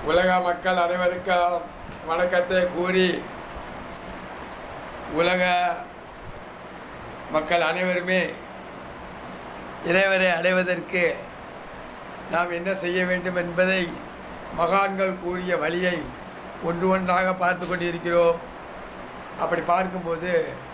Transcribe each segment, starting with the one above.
உலக மக்கள் அனைவருக்கும் வணக்கத்தை கூறி உலக மக்கள் அனைவருமே இறைவரை அடைவதற்கு நாம் என்ன செய்ய வேண்டும் என்பதை மகான்கள் கூறிய வழியை ஒன்று ஒன்றாக பார்த்து கொண்டிருக்கிறோம் அப்படி பார்க்கும்போது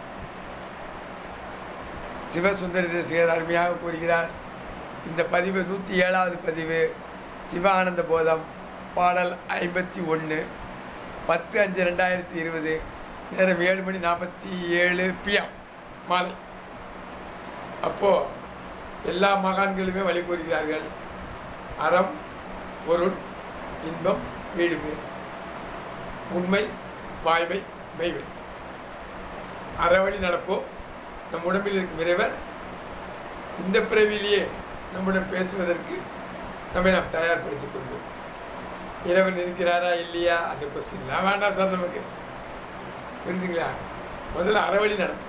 சிவசுந்தர தேசிகர் அருமையாக கூறுகிறார் இந்த பதிவு நூற்றி ஏழாவது பதிவு சிவ ஆனந்த போதம் பாடல் ஐம்பத்தி ஒன்று பத்து அஞ்சு ரெண்டாயிரத்தி இருபது நேரம் ஏழு மணி நாற்பத்தி ஏழு பிஎம் மாலை அப்போது எல்லா மகான்களுமே வழி கூறுகிறார்கள் அறம் பொருள் இன்பம் வீடு பேர் உண்மை வாய்மை மெய்மை அறவழி நடப்போம் நம் உடம்பில் இருக்கும் இறைவர் இந்த பிறவிலேயே நம்முடன் பேசுவதற்கு நம்மை நாம் தயார்படுத்திக் கொள்வோம் இறைவன் இருக்கிறாரா இல்லையா அந்த கொஸ்டின்லாம் வேண்டாம் சார் நமக்கு புரிஞ்சுங்களா முதல்ல அறவழி நடக்கும்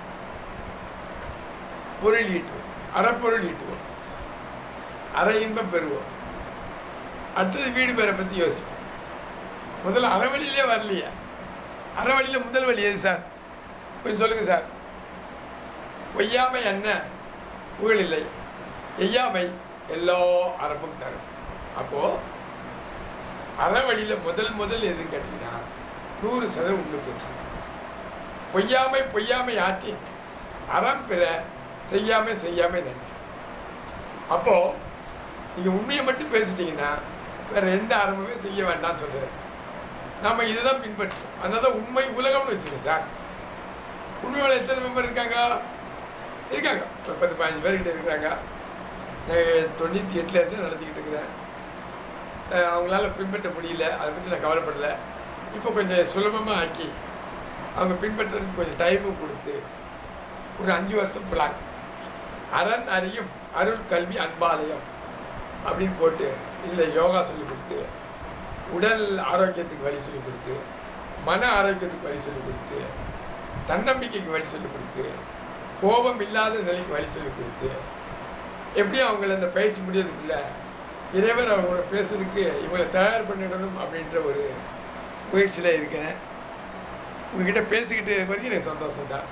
பொருள் ஈட்டுவோம் அறப்பொருள் ஈட்டுவோம் அற இன்பம் பெறுவோம் அடுத்தது வீடு பேரை பற்றி யோசிப்போம் முதல்ல அறவழியிலே வரலையா அறவழியில் முதல் வழி எது சார் கொஞ்சம் சொல்லுங்கள் சார் பொய்யாமை என்ன புகழ் இல்லை எய்யாமை எல்லா அறப்பும் தரும் அப்போது அறவழியில் முதல் முதல் எதுன்னு கேட்டிங்கன்னா நூறு சதவீதம் உண்டு பேசு பொய்யாமை பொய்யாமை ஆற்றி அறம் பெற செய்யாமை செய்யாமை நன்றி அப்போது நீங்கள் உண்மையை மட்டும் பேசிட்டீங்கன்னா வேறு எந்த அறமுமே செய்ய வேண்டாம்னு சொல்கிறார் நம்ம இதுதான் பின்பற்றோம் அதனால தான் உண்மை உலகம்னு வச்சுருக்கோம் சார் உண்மையோட எத்தனை மெம்பர் இருக்காங்க இருக்காங்க ஒரு பத்து பதினஞ்சு பேர்கிட்ட இருக்கிறாங்க நான் தொண்ணூற்றி எட்டுலேருந்து நடத்திக்கிட்டு இருக்கிறேன் அஹ் அவங்களால பின்பற்ற முடியல அதை பற்றி நான் கவலைப்படலை இப்போ கொஞ்சம் சுலபமாக ஆக்கி அவங்க பின்பற்றுறதுக்கு கொஞ்சம் டைமும் கொடுத்து ஒரு அஞ்சு வருஷம் பிளான் அரண் அறியும் அருள் கல்வி அன்பாலயம் அப்படின்னு போட்டு இதில் யோகா சொல்லி கொடுத்து உடல் ஆரோக்கியத்துக்கு வழி சொல்லி கொடுத்து மன ஆரோக்கியத்துக்கு வழி சொல்லி கொடுத்து தன்னம்பிக்கைக்கு வழி சொல்லி கொடுத்து கோபம் இல்லாத நிலைக்கு வழி சொல்லி கொடுத்து எப்படியும் அவங்கள அந்த பயிற்சி முடியறதுக்குள்ள இறைவர் அவங்களோட பேசுறதுக்கு இவங்களை தயார் பண்ணிடணும் அப்படின்ற ஒரு முயற்சியில் இருக்கேன் உங்ககிட்ட பேசிக்கிட்டு இருக்க வரைக்கும் எனக்கு சந்தோஷம் தான்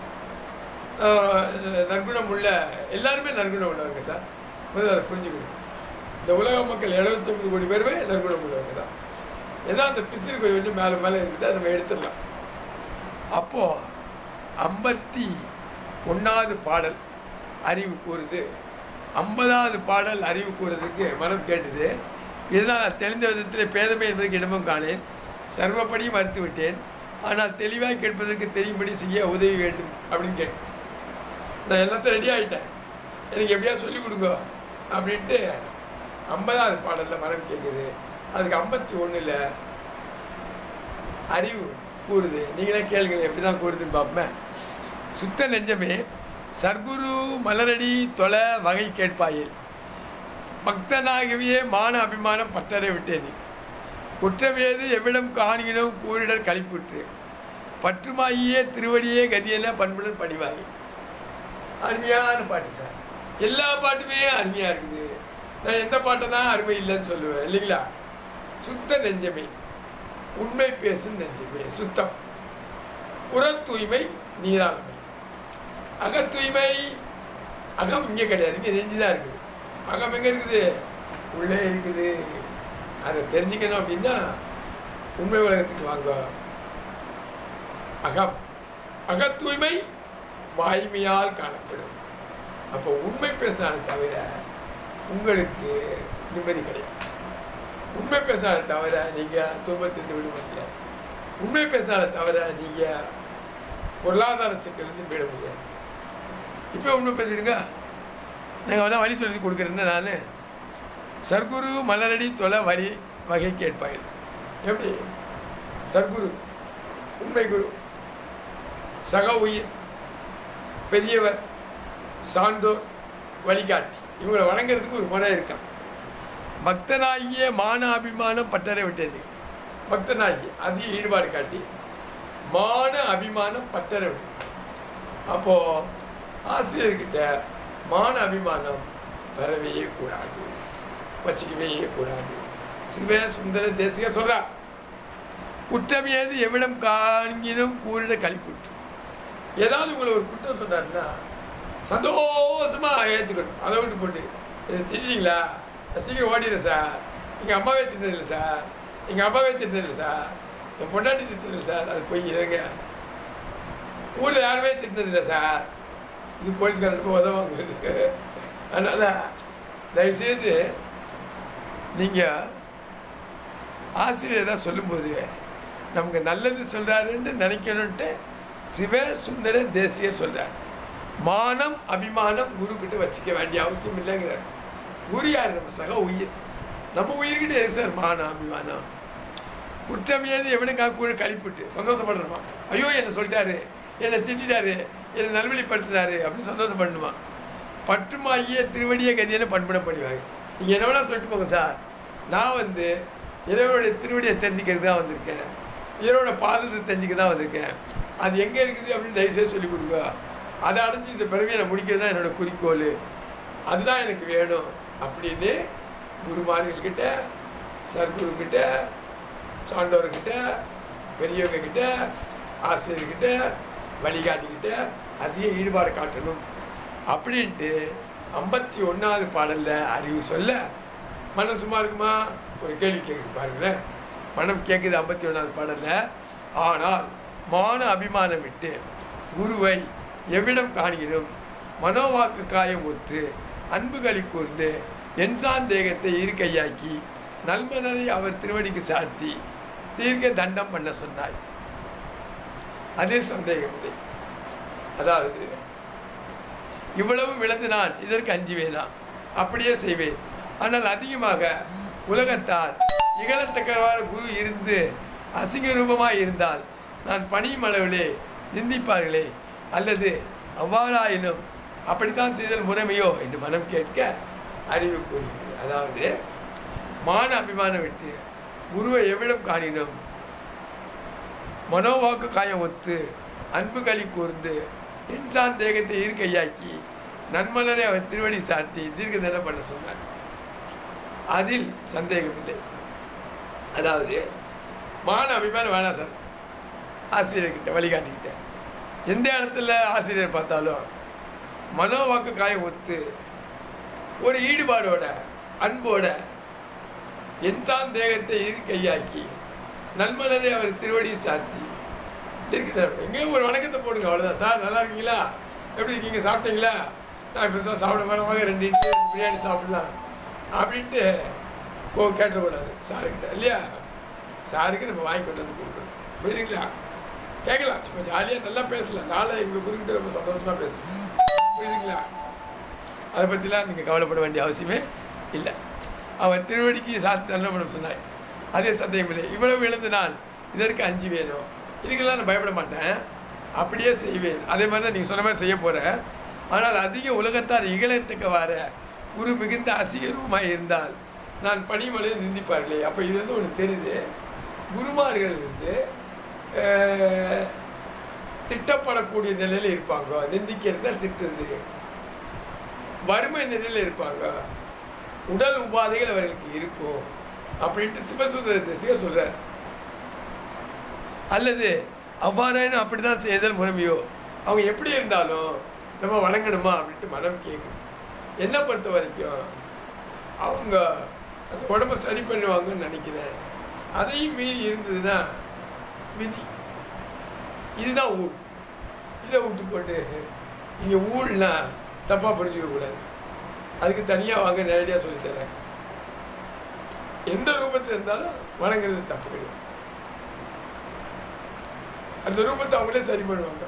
நற்குணம் உள்ள எல்லாருமே நற்குணம் உள்ளவங்க சார் முதல்ல அதை புரிஞ்சுக்கணும் இந்த உலக மக்கள் எழுபத்தி ஒன்பது கோடி பேருமே நற்குணம் உள்ளவங்க தான் ஏதோ அந்த பிசிறு கொஞ்சம் கொஞ்சம் மேலே மேலே இருக்குது அதை நம்ம எடுத்துடலாம் அப்போது ஐம்பத்தி ஒன்றாவது பாடல் அறிவு கூறுது ஐம்பதாவது பாடல் அறிவு கூறுறதுக்கு மனம் கேட்டது இதனால் தெளிந்த விதத்தில் பேதமை என்பதற்கு இடமும் காணேன் சர்வப்படி மறுத்து விட்டேன் ஆனால் தெளிவாக கேட்பதற்கு தெரியும்படி செய்ய உதவி வேண்டும் அப்படின்னு கேட்டுச்சு நான் எல்லாத்தையும் ரெடி ஆகிட்டேன் எனக்கு எப்படியா சொல்லிக் கொடுங்க அப்படின்ட்டு ஐம்பதாவது பாடலில் மனம் கேட்குது அதுக்கு ஐம்பத்தி ஒன்றில் அறிவு கூறுது நீங்களே கேளுங்க எப்படி தான் கூறுதுன்னு பார்ப்பேன் சுத்த நெஞ்சமே சர்க்குரு மலரடி தொலை வகை கேட்பாயில் பக்தனாகவே மான அபிமானம் பற்றரை விட்டேன் நீ குற்றவேது எவ்விடம் காணியினும் கூறிடர் கழிப்புற்று பற்றுமாயியே திருவடியே கதியென பண்புடன் படிவாகி அருமையான பாட்டு சார் எல்லா பாட்டுமே அருமையாக இருக்குது நான் எந்த பாட்டை தான் அருமை இல்லைன்னு சொல்லுவேன் இல்லைங்களா சுத்த நெஞ்சமே உண்மை பேசும் நெஞ்சமே சுத்தம் புற தூய்மை நீராண்மை அக தூய்மை அகம் இங்கே கிடையாது இங்கே நெஞ்சு தான் இருக்குது அகம் எங்கே இருக்குது உள்ளே இருக்குது அதை தெரிஞ்சுக்கணும் அப்படின்னா உண்மை உலகத்துக்கு வாங்க அகம் அக தூய்மை வாய்மையால் காணப்படும் அப்போ உண்மை பேசினாலே தவிர உங்களுக்கு நிம்மதி கிடையாது உண்மை பேசினாலே தவிர நீங்கள் துன்பத்திட்டு விட முடியாது உண்மை பேசினாலே தவிர நீங்கள் பொருளாதார சிக்கலிருந்து மீள முடியாது இப்போ உண்மை பேசிடுங்க நாங்கள் தான் வழி சொல்லி கொடுக்குறேன்னு நான் சர்க்குரு மலரடி தொலை வரி வகை கேட்பாயில் எப்படி சர்க்குரு உண்மை குரு சக உயிர் பெரியவர் சான்றோர் வழிகாட்டி இவங்களை வணங்குறதுக்கு ஒரு முறை இருக்கான் பக்தனாகிய மான அபிமானம் பட்டறை விட்டது பக்தனாகி அதிக ஈடுபாடு காட்டி மான அபிமானம் பட்டறை விட்டது அப்போது ஆசிரியர்கிட்ட மான அபிமானம் பெறவே கூடாது வச்சுக்கவே கூடாது சிவ சுந்தர தேசிக சொல்றார் குற்றம் ஏது எவ்விடம் காண்கினும் கூறிட கழிப்புற்று ஏதாவது உங்களை ஒரு குற்றம் சொன்னாருன்னா சந்தோஷமா ஏற்றுக்கணும் அதை விட்டு போட்டு இதை திட்டீங்களா சீக்கிரம் ஓடிடுறேன் சார் எங்கள் அம்மாவே திட்டதில்லை சார் எங்கள் அப்பாவே திட்டதில்லை சார் என் பொண்டாட்டி திட்டதில்லை சார் அது போய் இருங்க ஊரில் யாருமே திட்டினதில்லை சார் இது போலீஸ்காரருக்கு உதவாங்க அதனால் தயவுசெய்து நீங்கள் ஆசிரியர் தான் சொல்லும்போது நமக்கு நல்லது சொல்கிறாருன்னு நினைக்கணுன்ட்டு சிவ சுந்தர தேசியர் சொல்கிறார் மானம் அபிமானம் குருக்கிட்ட வச்சுக்க வேண்டிய அவசியம் இல்லைங்கிறார் குரு யார் நம்ம சக உயிர் நம்ம உயிர்கிட்ட எதுக்கு சார் மானம் அபிமானம் குற்றம் ஏது எவனுக்காக கூட கழிப்பிட்டு சந்தோஷப்படுறோமா ஐயோ என்னை சொல்லிட்டாரு என்னை திட்டாரு என்னை நல்வழிப்படுத்தினாரு அப்படின்னு சந்தோஷப்படணுமா பற்றுமாகிய திருவடிய கதியான பண்பனை பண்ணுவாங்க நீங்கள் என்ன வேணா சொல்லிட்டு போங்க சார் நான் வந்து இறைவனுடைய திருவடியை தெரிஞ்சுக்கிறது தான் வந்திருக்கேன் இறைவனோட பாதத்தை தெரிஞ்சுக்க தான் வந்திருக்கேன் அது எங்கே இருக்குது அப்படின்னு தயவுசெய்து சொல்லிக் கொடுங்க அதை அடைஞ்சு இந்த பிறவியை நான் முடிக்கிறது தான் என்னோட குறிக்கோள் அதுதான் எனக்கு வேணும் அப்படின்னு குருமார்கள்கிட்ட சர்க்குருக்கிட்ட சான்றோர்கிட்ட பெரியவங்க கிட்ட ஆசிரியர்கிட்ட வழிகாட்டிக்கிட்ட அதிக ஈடுபாடு காட்டணும் அப்படின்ட்டு ஐம்பத்தி ஒன்றாவது பாடலில் அறிவு சொல்ல மனம் சும்மா இருக்குமா ஒரு கேள்வி கேட்குது பாருங்களேன் மனம் கேட்குது ஐம்பத்தி ஒன்றாவது பாடலில் ஆனால் மான அபிமானம் விட்டு குருவை எவ்விடம் காண்கிறோம் மனோவாக்கு காயம் ஒத்து அன்புகளி கூர்ந்து என்சான் தேகத்தை இருக்கையாக்கி நல்மனரை அவர் திருவடிக்கு சார்த்தி தீர்க்க தண்டம் பண்ண சொன்னாய் அதே சந்தேகம் இல்லை அதாவது இவ்வளவு விளந்து நான் இதற்கு அஞ்சுவேனா அப்படியே செய்வேன் ஆனால் அதிகமாக உலகத்தார் இகழத்தக்கவாறு குரு இருந்து அசிங்க ரூபமாய் இருந்தால் நான் பணியும் அளவிலே நிந்திப்பார்களே அல்லது அவ்வாறாயினும் அப்படித்தான் செய்தல் முறைமையோ என்று மனம் கேட்க அறிவு கூறுகிறது அதாவது மான அபிமானம் விட்டு குருவை எவ்விடம் காணினோம் மனோவாக்கு காயம் ஒத்து அன்பு களி கூர்ந்து இன்சான் தேகத்தை ஈர்க்கையாக்கி நன்மலரை அவர் திருவடி சாத்தி தீர்க்க தண்டனை பண்ண சொன்னார் அதில் சந்தேகமில்லை அதாவது மான அபிமானம் வேணாம் சார் ஆசிரியர்கிட்ட வழிகாட்டிக்கிட்ட எந்த இடத்துல ஆசிரியர் பார்த்தாலும் மனோவாக்கு காயம் ஒத்து ஒரு ஈடுபாடோட அன்போட என்தான் தேகத்தை இரு கையாக்கி நல்மலரை அவர் திருவடியை சாத்தி இருக்குது எங்கேயும் ஒரு வணக்கத்தை போடுங்க அவ்வளோதான் சார் நல்லா இருக்கீங்களா எப்படி இருக்கீங்க சாப்பிட்டீங்களா நான் இப்போ தான் சாப்பிட வரமாக ரெண்டு இட்லி ரெண்டு பிரியாணி சாப்பிடலாம் அப்படின்ட்டு கோ கேட்டக்கூடாது சாருக்கிட்ட இல்லையா சாருக்கு நம்ம வாங்கி கொண்டு வந்து கொடுக்கணும் புரியுதுங்களா கேட்கலாம் சும்மா ஜாலியாக நல்லா பேசலாம் நாளை எங்கள் குருக்கிட்ட ரொம்ப சந்தோஷமாக பேசலாம் புரியுதுங்களா அதை பற்றிலாம் நீங்கள் கவலைப்பட வேண்டிய அவசியமே இல்லை அவர் திருவடிக்கு சாத்தி நல்ல பண்ண சொன்னாய் அதே சந்தேகம் இல்லை இவ்வளவு இழந்து நான் இதற்கு அஞ்சு வேணும் இதுக்கெல்லாம் நான் பயப்பட மாட்டேன் அப்படியே செய்வேன் அதே மாதிரி தான் நீங்கள் சொன்ன மாதிரி செய்ய போகிறேன் ஆனால் அதிக உலகத்தார் இகழத்துக்கு வர குரு மிகுந்த அசிகரூபமாக இருந்தால் நான் பணிமலை நிந்திப்பார்களே அப்போ இது வந்து ஒன்று தெரியுது குருமார்கள் வந்து அஹ், திட்டப்படக்கூடிய நிலையில் இருப்பாங்க நிந்திக்கிறது தான் திட்டுறது வறுமை நிலையில் இருப்பாங்க உடல் உபாதைகள் அவர்களுக்கு இருக்கும் அப்படின்ட்டு சிவசுந்தர தேசிக சொல்றார் அல்லது அவ்வாறான அப்படிதான் செய்தல் முறைமையோ அவங்க எப்படி இருந்தாலும் நம்ம வணங்கணுமா அப்படின்ட்டு மனம் கேட்குது என்ன பொறுத்த வரைக்கும் அவங்க அந்த உடம்ப சரி பண்ணுவாங்கன்னு நினைக்கிறேன் அதையும் மீறி இருந்ததுன்னா விதி இதுதான் ஊழ் இதை விட்டு போட்டு இங்கே ஊழ்னா தப்பாக புரிஞ்சுக்க கூடாது அதுக்கு தனியாக வாங்க நேரடியாக சொல்லித்தரேன் எந்த ரூபத்தில் இருந்தாலும் வணங்குறது தப்பு கிடையாது அந்த ரூபத்தை அவங்களே சரி பண்ணுவாங்க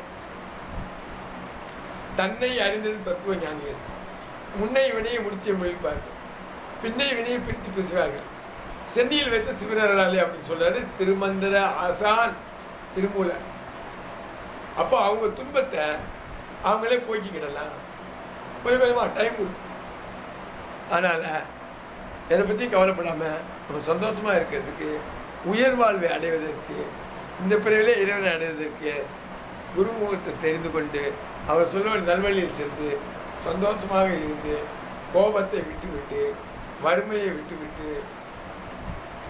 தன்னை அறிந்திடும் தத்துவ ஞானிகள் முன்னை வினையை முடிச்சு முயல்பார்கள் பின்னை வினையை பிரித்து பேசுவார்கள் சென்னியில் வைத்த சிவனர்களாலே அப்படின்னு சொல்றாரு திருமந்திர ஆசான் திருமூலர் அப்போ அவங்க துன்பத்தை அவங்களே போக்கிக்கிடலாம் கொஞ்சம் கொஞ்சமாக டைம் கொடுக்கும் அதனால் எதை பற்றியும் கவலைப்படாமல் நம்ம சந்தோஷமாக இருக்கிறதுக்கு உயர் வாழ்வை அடைவதற்கு இந்த பிறவிலே இறைவனை அடைவதற்கு குருமுகத்தை தெரிந்து கொண்டு அவர் சொல்ல நல்வழியில் சென்று சந்தோஷமாக இருந்து கோபத்தை விட்டுவிட்டு வறுமையை விட்டுவிட்டு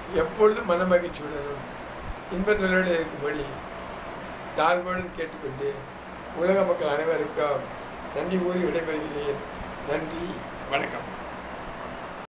எப்பொழுதும் மனமகிழ்ச்சியுடனும் இன்ப நிலையோடு இருக்கும்படி தாழ்வோடு கேட்டுக்கொண்டு உலக மக்கள் அனைவருக்கும் நன்றி கூறி விடைபெறுகிறேன் நன்றி வணக்கம்